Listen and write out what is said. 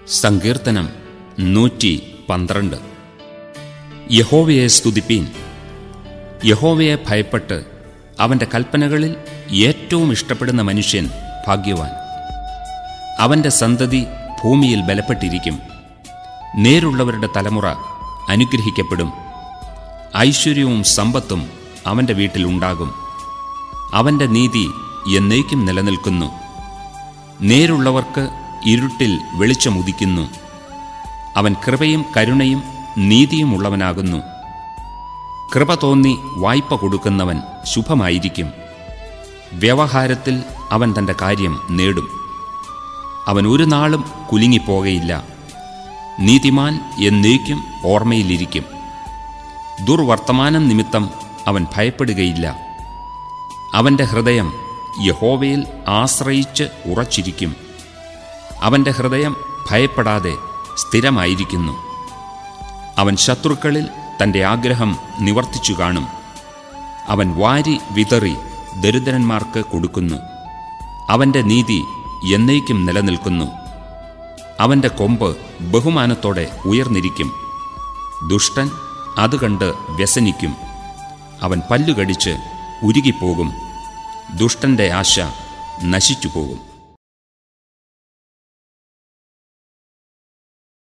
സങ്കീർത്തനം നൂറ്റി പന്ത്രണ്ട് യഹോവയെ സ്തുതിപ്പീൻ യഹോവയെ ഭയപ്പെട്ട് അവൻ്റെ കൽപ്പനകളിൽ ഏറ്റവും ഇഷ്ടപ്പെടുന്ന മനുഷ്യൻ ഭാഗ്യവാൻ അവൻ്റെ സന്തതി ഭൂമിയിൽ ബലപ്പെട്ടിരിക്കും നേരുള്ളവരുടെ തലമുറ അനുഗ്രഹിക്കപ്പെടും ഐശ്വര്യവും സമ്പത്തും അവൻ്റെ വീട്ടിലുണ്ടാകും അവൻ്റെ നീതി എന്നേക്കും നിലനിൽക്കുന്നു നേരുള്ളവർക്ക് ഇരുട്ടിൽ വെളിച്ചമുദിക്കുന്നു അവൻ കൃപയും കരുണയും നീതിയും ഉള്ളവനാകുന്നു കൃപ തോന്നി വായ്പ കൊടുക്കുന്നവൻ ശുഭമായിരിക്കും വ്യവഹാരത്തിൽ അവൻ തൻ്റെ കാര്യം നേടും അവൻ ഒരു നാളും കുലുങ്ങിപ്പോകയില്ല നീതിമാൻ എന്നേക്കും ഓർമ്മയിലിരിക്കും ദുർവർത്തമാനം നിമിത്തം അവൻ ഭയപ്പെടുകയില്ല അവൻ്റെ ഹൃദയം യഹോവയിൽ ആശ്രയിച്ച് ഉറച്ചിരിക്കും അവൻ്റെ ഹൃദയം ഭയപ്പെടാതെ സ്ഥിരമായിരിക്കുന്നു അവൻ ശത്രുക്കളിൽ തൻ്റെ ആഗ്രഹം നിവർത്തിച്ചു കാണും അവൻ വാരി വിതറി ദരിദ്രന്മാർക്ക് കൊടുക്കുന്നു അവൻ്റെ നീതി എന്നേക്കും നിലനിൽക്കുന്നു അവൻ്റെ കൊമ്പ് ബഹുമാനത്തോടെ ഉയർന്നിരിക്കും ദുഷ്ടൻ അത് കണ്ട് വ്യസനിക്കും അവൻ പല്ലുകടിച്ച് ഉരുകിപ്പോകും ദുഷ്ടന്റെ ആശ നശിച്ചു പോകും